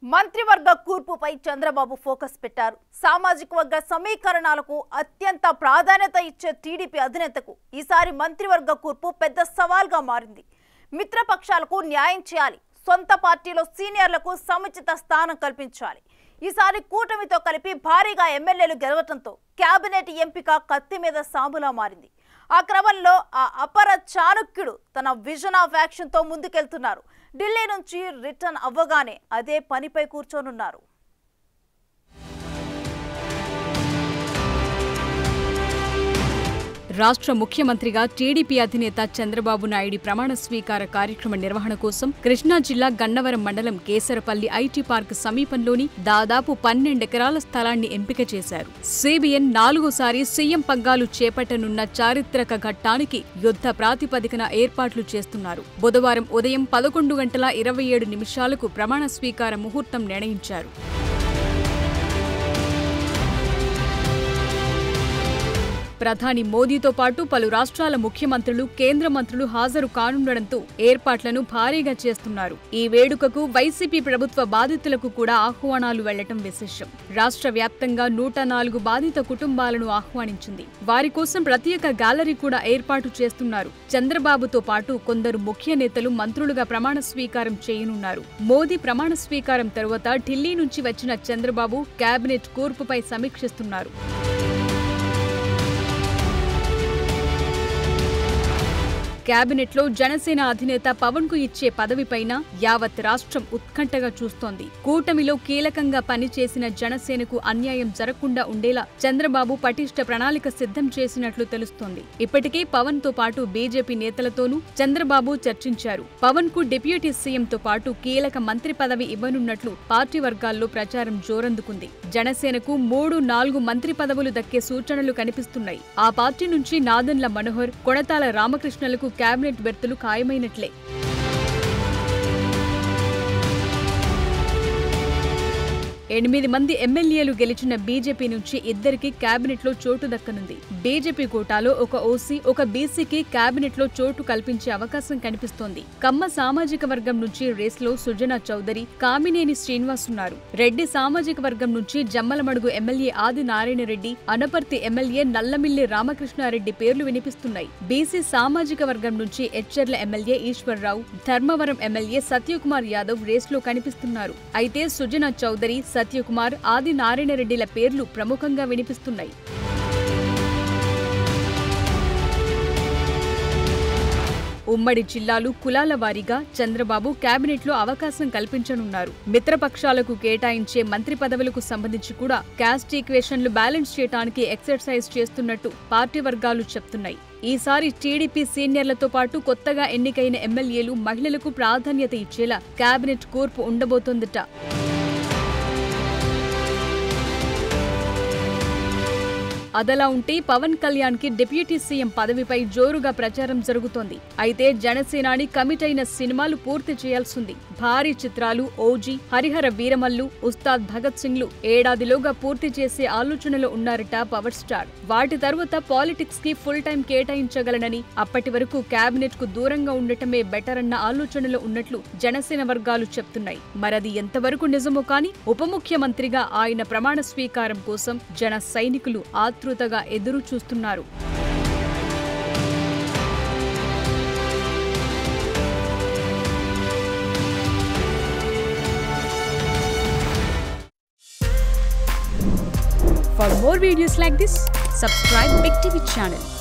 మంత్రివర్గ కూర్పుపై చంద్రబాబు ఫోకస్ పెట్టారు సామాజిక వర్గ సమీకరణాలకు అత్యంత ప్రాధాన్యత ఇచ్చే టీడీపీ అధినేతకు ఈసారి మంత్రివర్గ కూర్పు పెద్ద సవాల్గా మారింది మిత్రపక్షాలకు న్యాయం చేయాలి సొంత పార్టీలో సీనియర్లకు సముచిత స్థానం కల్పించాలి ఈసారి కూటమితో కలిపి భారీగా ఎమ్మెల్యేలు గెలవటంతో కేబినెట్ ఎంపిక కత్తి మీద సాములా మారింది ఆ క్రమంలో ఆ అపర చాణుక్యుడు తన విజన్ ఆఫ్ యాక్షన్ తో ముందుకెళ్తున్నారు ఢిల్లీ నుంచి రిటర్న్ అవ్వగానే అదే పనిపై కూర్చోనున్నారు రాష్ట్ర ముఖ్యమంత్రిగా టీడీపీ అధినేత చంద్రబాబు నాయుడి ప్రమాణ స్వీకార కార్యక్రమ నిర్వహణ కోసం కృష్ణా జిల్లా గన్నవరం మండలం కేసరపల్లి ఐటీ పార్క్ సమీపంలోని దాదాపు పన్నెండెకరాల స్థలాన్ని ఎంపిక చేశారు సిబిఎన్ నాలుగోసారి సీఎం పగ్గాలు చేపట్టనున్న చారిత్రక ఘట్టానికి యుద్ధ ప్రాతిపదికన ఏర్పాట్లు చేస్తున్నారు బుధవారం ఉదయం పదకొండు గంటల ఇరవై ఏడు నిమిషాలకు ప్రమాణ స్వీకార ముహూర్తం నిర్ణయించారు ప్రధాని మోదీతో పాటు పలు రాష్ట్రాల ముఖ్యమంత్రులు కేంద్ర మంత్రులు హాజరు కానుండడంతో ఏర్పాట్లను భారీగా చేస్తున్నారు ఈ వేడుకకు వైసీపీ ప్రభుత్వ బాధితులకు కూడా ఆహ్వానాలు వెళ్లటం విశేషం రాష్ట్ర వ్యాప్తంగా నూట నాలుగు బాధిత కుటుంబాలను ఆహ్వానించింది వారి కోసం ప్రత్యేక గ్యాలరీ కూడా ఏర్పాటు చేస్తున్నారు చంద్రబాబుతో పాటు కొందరు ముఖ్య నేతలు మంత్రులుగా ప్రమాణ స్వీకారం చేయనున్నారు మోదీ ప్రమాణ స్వీకారం తరువాత ఢిల్లీ నుంచి వచ్చిన చంద్రబాబు కేబినెట్ కూర్పుపై సమీక్షిస్తున్నారు కేబినెట్లో జనసేన అధినేత పవన్ కు ఇచ్చే పదవిపైన యావత్ రాష్ట్రం ఉత్కంఠగా చూస్తోంది కూటమిలో కీలకంగా పనిచేసిన జనసేనకు అన్యాయం జరగకుండా ఉండేలా చంద్రబాబు పటిష్ట ప్రణాళిక సిద్ధం చేసినట్లు తెలుస్తోంది ఇప్పటికే పవన్ తో పాటు బీజేపీ నేతలతోనూ చంద్రబాబు చర్చించారు పవన్ కు డిప్యూటీ సీఎంతో పాటు కీలక మంత్రి పదవి ఇవ్వనున్నట్లు పార్టీ వర్గాల్లో ప్రచారం జోరందుకుంది జనసేనకు మూడు నాలుగు మంత్రి పదవులు దక్కే సూచనలు కనిపిస్తున్నాయి ఆ పార్టీ నుంచి నాదన్ల మనోహర్ కొణతాల రామకృష్ణలకు కేబినెట్ బెర్తులు ఖాయమైనట్లే ఎనిమిది మంది ఎమ్మెల్యేలు గెలిచిన బీజేపీ నుంచి ఇద్దరికి కేబినెట్లో చోటు దక్కనుంది బీజేపీ కోటాలో ఒక ఓసీ ఒక బీసీకి కేబినెట్లో చోటు కల్పించే అవకాశం కనిపిస్తోంది కమ్మ సామాజిక వర్గం నుంచి రేస్లో సుజనా చౌదరి కామినేని శ్రీనివాస్ ఉన్నారు రెడ్డి సామాజిక వర్గం నుంచి జమ్మలమడుగు ఎమ్మెల్యే ఆది నారాయణ రెడ్డి అనపర్తి ఎమ్మెల్యే నల్లమిల్లి రామకృష్ణారెడ్డి పేర్లు వినిపిస్తున్నాయి బీసీ సామాజిక వర్గం నుంచి ఎచ్చెర్ల ఎమ్మెల్యే ఈశ్వర్రావు ధర్మవరం ఎమ్మెల్యే సత్యకుమార్ యాదవ్ రేస్లో కనిపిస్తున్నారు అయితే సుజనా చౌదరి సత్యకుమార్ ఆది నారాయణ రెడ్డిల పేర్లు ప్రముఖంగా వినిపిస్తున్నాయి ఉమ్మడి జిల్లాలు కులాల వారీగా చంద్రబాబు కేబినెట్లో అవకాశం కల్పించనున్నారు మిత్రపక్షాలకు కేటాయించే మంత్రి పదవులకు సంబంధించి కూడా క్యాస్ట్ ఈక్వేషన్లు బ్యాలెన్స్ చేయడానికి ఎక్సర్సైజ్ చేస్తున్నట్టు పార్టీ వర్గాలు చెప్తున్నాయి ఈసారి టీడీపీ సీనియర్లతో పాటు కొత్తగా ఎన్నికైన ఎమ్మెల్యేలు మహిళలకు ప్రాధాన్యత ఇచ్చేలా కేబినెట్ కూర్పు ఉండబోతోందట అదలా ఉంటే పవన్ కళ్యాణ్ కి డిప్యూటీ సీఎం పదవిపై జోరుగా ప్రచారం జరుగుతోంది అయితే జనసేనాని కమిట్ అయిన సినిమాలు పూర్తి చేయాల్సింది భారీ చిత్రాలు ఓజీ హరిహర వీరమల్లు ఉస్తాద్ భగత్ సింగ్ లు ఏడాదిలోగా పూర్తి చేసే ఆలోచనలో ఉన్నారట పవర్ స్టార్ వాటి తర్వాత పాలిటిక్స్ కి ఫుల్ టైం కేటాయించగలనని అప్పటి వరకు కేబినెట్ కు దూరంగా ఉండటమే బెటర్ అన్న ఆలోచనలో ఉన్నట్లు జనసేన వర్గాలు చెప్తున్నాయి మరది ఎంతవరకు నిజమో కానీ ఉప ముఖ్యమంత్రిగా ఆయన ప్రమాణ స్వీకారం కోసం జన సైనికులు ఆతృతగా ఎదురు చూస్తున్నారు For more videos like this, subscribe Big TV channel.